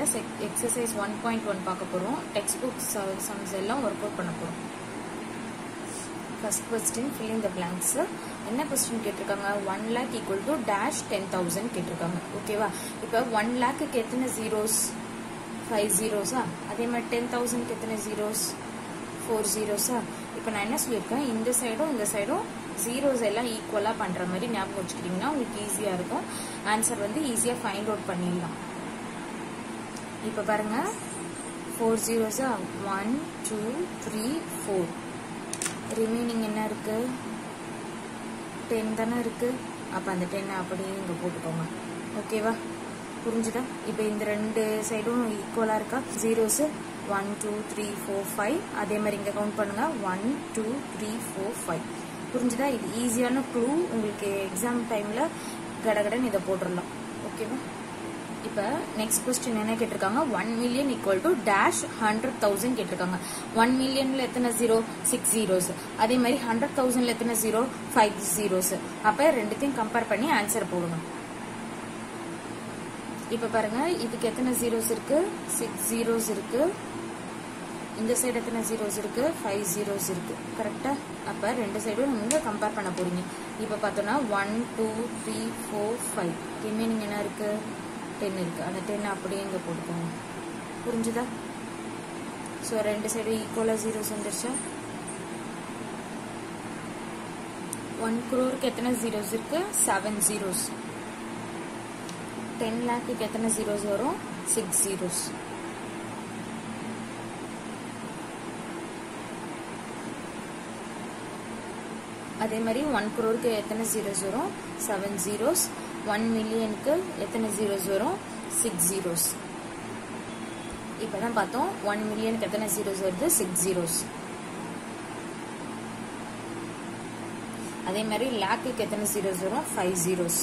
minus exercise one point one பார்க்க போகிறோம் text book sums எல்லாம் ஒர்க் அவுட் பண்ண போகிறோம் first question filling the blanks என்ன கொஸ்டின் கேட்டிருக்காங்க one lakh equal to dash ten thousand கேட்டிருக்காங்க ஓகேவா இப்போ ஒன் லேக்குக்கு எத்தனை ஜீரோஸ் ஃபைவ் ஜீரோஸா அதே மாதிரி டென் தௌசண்ட்க்கு எத்தனை ஜீரோஸ் ஃபோர் ஜீரோஸா இப்போ நான் என்ன சொல்லியிருக்கேன் இந்த சைடும் இந்த சைடும் ஜீரோஸ் எல்லாம் ஈக்குவலாக பண்ணுற மாதிரி ஞாபகம் வச்சுக்கிட்டிங்கன்னா உங்களுக்கு ஈஸியாக இருக்கும் ஆன்சர் வந்து ஈஸியாக ஃபைண்ட் அவுட் பண்ணிடலாம் இப்போ பாருங்க ஃபோர் ஜீரோஸா one two three four remaining என்ன இருக்கு டென் தானே இருக்கு அப்போ அந்த டென் அப்படியே இங்கே போட்டுக்கோங்க ஓகேவா புரிஞ்சுதா இப்போ இந்த ரெண்டு சைடும் ஈக்குவலாக இருக்கா zeros one two three four five அதே மாதிரி இங்கே கவுண்ட் பண்ணுங்க one two three four five புரிஞ்சுதா இது ஈஸியான க்ளூ உங்களுக்கு எக்ஸாம் டைமில் கடகடன் இதை போட்டுடலாம் ஓகேவா இப்போ நெக்ஸ்ட் கொஸ்டின் என்ன கேட்டிருக்காங்க one million equal to dash hundred thousand கேட்டிருக்காங்க ஒன் மில்லியன்ல எத்தனை ஜீரோ சிக்ஸ் ஜீரோஸ் அதே மாதிரி ஹண்ட்ரட் தௌசண்ட்ல எத்தனை ஜீரோ ஃபைவ் ஜீரோஸ் அப்போ ரெண்டுத்தையும் கம்பேர் பண்ணி ஆன்சர் போடணும் இப்போ பாருங்க இதுக்கு எத்தனை ஜீரோஸ் இருக்கு சிக்ஸ் ஜீரோஸ் இருக்கு இந்த சைடு எத்தனை ஜீரோஸ் இருக்கு ஃபைவ் ஜீரோஸ் இருக்கு கரெக்டா அப்ப ரெண்டு சைடும் நீங்க கம்பேர் பண்ண போறீங்க இப்போ பார்த்தோம்னா one two three four five remaining என்ன இருக்கு டென் இருக்கு அந்த டென் அப்படியே இங்க போட்டுக்கோங்க புரிஞ்சுதா ஸோ ரெண்டு சைடு ஈக்குவலாக ஜீரோஸ் வந்துருச்சா ஒன் குரோருக்கு எத்தனை ஜீரோஸ் இருக்கு செவன் ஜீரோஸ் டென் லேக்குக்கு எத்தனை ஜீரோஸ் வரும் சிக்ஸ் ஜீரோஸ் அதே மாதிரி ஒன் குரோருக்கு எத்தனை ஜீரோஸ் வரும் செவன் ஜீரோஸ் ஒன் மில்லியனுக்கு எத்தனை ஜீரோஸ் வரும் சிக்ஸ் ஜீரோஸ் இப்பதான் பார்த்தோம் ஒன் மில்லியனுக்கு எத்தனை ஜீரோஸ் வருது சிக்ஸ் ஜீரோஸ் அதே மாதிரி லேக்குக்கு எத்தனை ஜீரோஸ் வரும் ஃபைவ் ஜீரோஸ்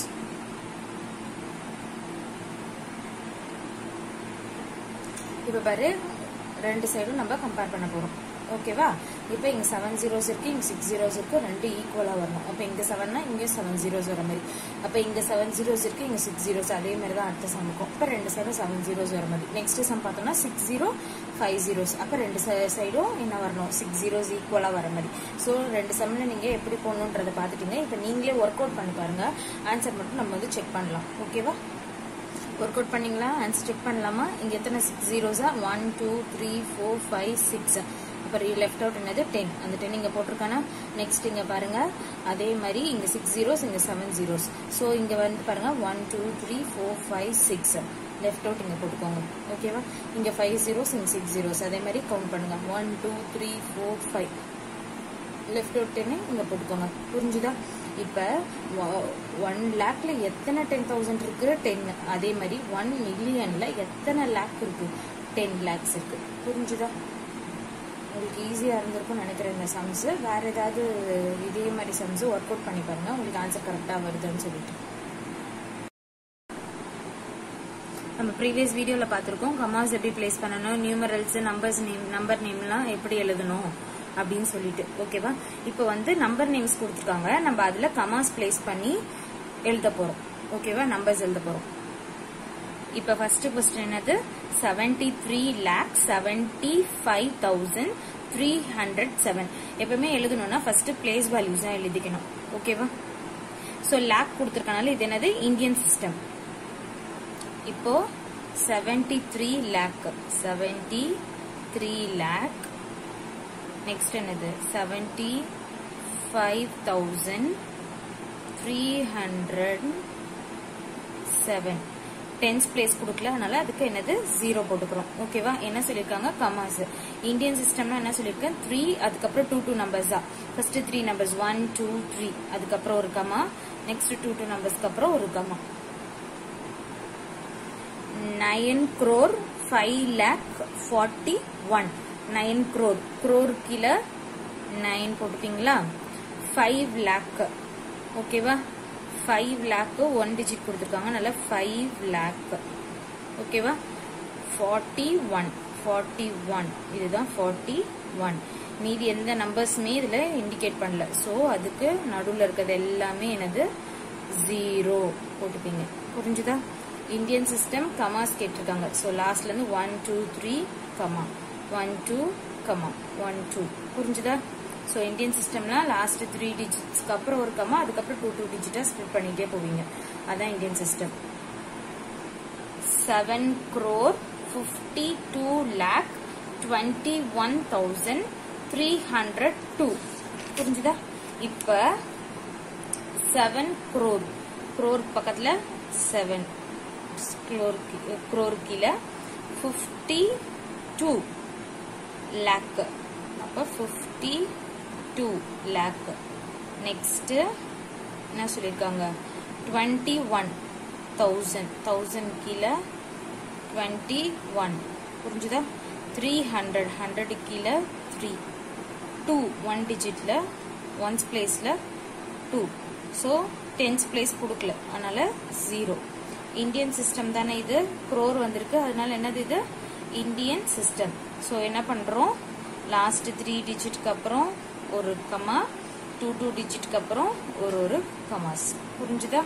இப்போ பாரு ரெண்டு சைடும் நம்ம கம்பேர் பண்ண போறோம் ஓகேவா இப்போ இங்க செவன் ஜீரோஸ் இருக்கு இங்க சிக்ஸ் ஜீரோஸ் இருக்கு ரெண்டு ஈக்குவலா வரணும் அப்போ இங்க செவன்னா இங்க செவன் ஜீரோஸ் வர மாதிரி அப்போ இங்க செவன் ஜீரோஸ் இருக்கு இங்க சிக்ஸ் ஜீரோஸ் அதே மாதிரி தான் அடுத்த சமுக்கும் இப்போ ரெண்டு சைடும் செவன் ஜீரோஸ் வர மாதிரி நெக்ஸ்ட் சம் பார்த்தோம்னா சிக்ஸ் ஜீரோ ஃபைவ் ஜீரோஸ் அப்போ ரெண்டு சைடும் என்ன வரணும் சிக்ஸ் ஜீரோஸ் ஈக்குவலா வர மாதிரி ஸோ ரெண்டு சம்ல நீங்க எப்படி போடணுன்றதை பார்த்துட்டீங்க இப்போ நீங்களே ஒர்க் அவுட் பண்ணி பாருங்க ஆன்சர் மட்டும் நம்ம வந்து செக் பண்ணலாம் ஓகேவா ஒர்க் அவுட் பண்ணீங்களா ஆன்சர் செக் பண்ணலாமா இங்க எத்தனை சிக்ஸ் ஜீரோஸா one two three four five six அப்புறம் லெஃப்ட் அவுட் என்னது டென் அந்த டென் இங்க போட்டிருக்கானா நெக்ஸ்ட் இங்க பாருங்க அதே மாதிரி இங்க சிக்ஸ் ஜீரோஸ் இங்க செவன் ஜீரோஸ் ஸோ இங்க வந்து பாருங்க one two three four five six left out இங்க போட்டுக்கோங்க ஓகேவா இங்க ஃபைவ் ஜீரோஸ் இங்க சிக்ஸ் ஜீரோஸ் அதே மாதிரி கவுண்ட் பண்ணுங்க one two three four five left out டென்னு இங்க போட்டுக்கோங்க புரிஞ்சுதா இப்ப ஒன் லேக்ல எத்தனை டென் தௌசண்ட் இருக்கு டென் அதே மாதிரி ஒன் மில்லியன்ல எத்தனை லேக் இருக்கு டென் லேக்ஸ் இருக்கு புரிஞ்சுதா உங்களுக்கு ஈஸியா இருந்திருக்கும்னு நினைக்கிறேன் இந்த சம்ஸ் வேற ஏதாவது இதே மாதிரி சம்ஸ் ஒர்க் அவுட் பண்ணி பாருங்க உங்களுக்கு ஆன்சர் கரெக்டா வருதுன்னு சொல்லிட்டு நம்ம ப்ரீவியஸ் வீடியோல பார்த்திருக்கோம் கமாஸ் எப்படி பிளேஸ் பண்ணணும் நியூமரல்ஸ் நம்பர்ஸ் நேம் நம்பர் நேம்லாம் எப்படி எழுதணும் அப்படின்னு சொல்லிட்டு ஓகேவா இப்போ வந்து நம்பர் நேம்ஸ் கொடுத்துருக்காங்க நம்ம அதுல கமாஸ் பிளேஸ் பண்ணி எழுத போறோம் ஓகேவா நம்பர்ஸ் எழுத போறோம் இப்போ ஃபர்ஸ்ட் கொஸ்டின் என்னது seventy three lakh seventy five thousand three hundred seven எப்பவுமே எழுதணும்னா ஃபர்ஸ்ட் பிளேஸ் வேல்யூஸ் தான் எழுதிக்கணும் ஓகேவா ஸோ லேக் கொடுத்துருக்கனால இது என்னது இந்தியன் சிஸ்டம் இப்போ seventy three lakh seventy three lakh next என்னது seventy five thousand three hundred seven tens place கொடுக்கல அதனால அதுக்கு என்னது ஜீரோ போட்டுக்கிறோம் ஓகேவா என்ன சொல்லியிருக்காங்க கமாஸ் இந்தியன் சிஸ்டம்னா என்ன சொல்லியிருக்கேன் த்ரீ அதுக்கப்புறம் டூ டூ நம்பர்ஸ் தான் first three numbers one two three அதுக்கப்புறம் ஒரு கமா நெக்ஸ்ட் டூ டூ நம்பர்ஸ்க்கு அப்புறம் ஒரு comma nine crore five lakh forty one nine crore crore கீழே நைன் போட்டுப்பீங்களா ஃபைவ் லேக் ஓகேவா ஃபைவ் லேக்கு ஒன் டிஜிட் கொடுத்துருக்காங்க நல்ல ஃபைவ் லேக் ஓகேவா ஃபார்ட்டி ஒன் ஃபார்ட்டி ஒன் இதுதான் ஃபார்ட்டி ஒன் மீதி எந்த நம்பர்ஸுமே இதில் இண்டிகேட் பண்ணல ஸோ அதுக்கு நடுவில் இருக்கிறது எல்லாமே எனது ஜீரோ போட்டுப்பீங்க புரிஞ்சுதா இந்தியன் சிஸ்டம் கமாஸ் கேட்டிருக்காங்க ஸோ லாஸ்ட்ல இருந்து one two three comma one two comma one two புரிஞ்சுதா ஸோ இந்தியன் சிஸ்டம்னா லாஸ்ட் த்ரீ டிஜிட்ஸ்க்கு அப்புறம் ஒரு கமா அதுக்கப்புறம் டூ டூ டிஜிட்டா ஸ்ப்ளிட் பண்ணிட்டே போவீங்க அதான் Indian system seven crore fifty two lakh twenty one thousand three hundred two புரிஞ்சுதா இப்ப செவன் crore crore பக்கத்துல செவன் crore கீழே ஃபிஃப்டி டூ லேக் அப்ப ஃபிஃப்டி டூ லேக் நெக்ஸ்ட் என்ன சொல்லியிருக்காங்க டுவெண்ட்டி ஒன் தௌசண்ட் தௌசண்ட் கீழே டுவெண்ட்டி ஒன் புரிஞ்சுதா த்ரீ ஹண்ட்ரட் ஹண்ட்ரட் கீழே த்ரீ டூ ஒன் டிஜிட்ல ஒன்ஸ் பிளேஸ்ல டூ ஸோ டென்ஸ் பிளேஸ் கொடுக்கல அதனால ஜீரோ இந்தியன் சிஸ்டம் தானே இது க்ரோர் வந்திருக்கு அதனால என்னது இது இந்தியன் சிஸ்டம் ஸோ என்ன பண்றோம் லாஸ்ட் த்ரீ டிஜிட்க்கு அப்புறம் ஒரு கமா டூ டூ டிஜிட்க்கு அப்புறம் ஒரு ஒரு கமாஸ் புரிஞ்சுதா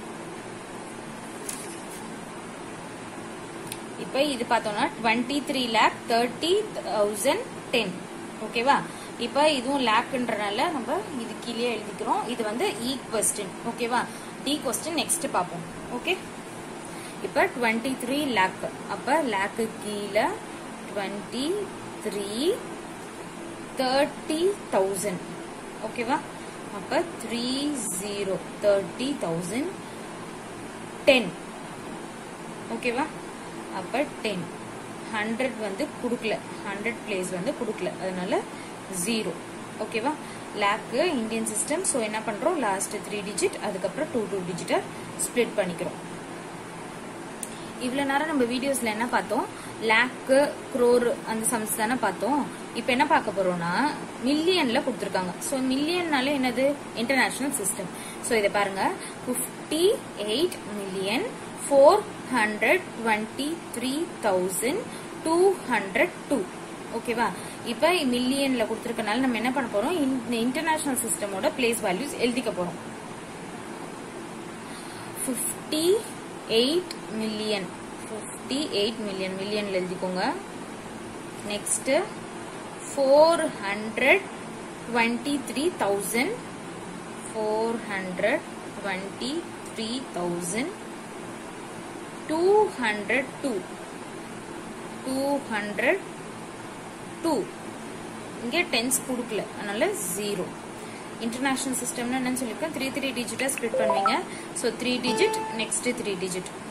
இப்ப இது பார்த்தோம்னா twenty three lakh thirty thousand ten ஓகேவா இப்ப இதுவும் லேக்ன்றனால நம்ம இது கீழே எழுதிக்கிறோம் இது வந்து இ கொஸ்டின் ஓகேவா டி கொஸ்டின் நெக்ஸ்ட் பார்ப்போம் ஓகே இப்ப டுவெண்ட்டி த்ரீ லேக் அப்ப லேக்கு கீழே டுவெண்ட்டி த்ரீ தேர்ட்டி தௌசண்ட் ஓகேவா அப்ப three zero thirty thousand ten ஓகேவா அப்ப டென் ஹண்ட்ரட் வந்து கொடுக்கல ஹண்ட்ரட் பிளேஸ் வந்து கொடுக்கல அதனால ஜீரோ ஓகேவா லேக்கு இந்தியன் சிஸ்டம் ஸோ என்ன பண்றோம் லாஸ்ட் த்ரீ டிஜிட் அதுக்கப்புறம் டூ டூ டிஜிட்டை ஸ்ப்ளிட் பண்ணிக்கிறோம் இவ்வளவு நேரம் நம்ம வீடியோஸ்ல என்ன பார்த்தோம் லேக்கு குரோர் அந்த சம்ஸ் தானே பார்த்தோம் இப்போ என்ன பார்க்க போறோம்னா மில்லியன்ல கொடுத்துருக்காங்க ஸோ மில்லியன்னால என்னது இன்டர்நேஷனல் சிஸ்டம் ஸோ இதை பாருங்க fifty eight million four hundred twenty three thousand two hundred two ஓகேவா இப்ப மில்லியன்ல கொடுத்துருக்கனால நம்ம என்ன பண்ண போறோம் இந்த இன்டர்நேஷனல் சிஸ்டமோட பிளேஸ் வேல்யூஸ் எழுதிக்க போறோம் fifty eight million fifty eight million மில்லியன்ல எழுதிக்கோங்க next four hundred twenty three thousand four hundred twenty three thousand two hundred two two hundred two இங்கே டென்ஸ் கொடுக்கல அதனால ஜீரோ இன்டர்நேஷனல் சிஸ்டம்னா என்னன்னு சொல்லியிருக்கேன் த்ரீ த்ரீ டிஜிட்டா ஸ்ப்ளிட் பண்ணுவீங்க so three digit next three digit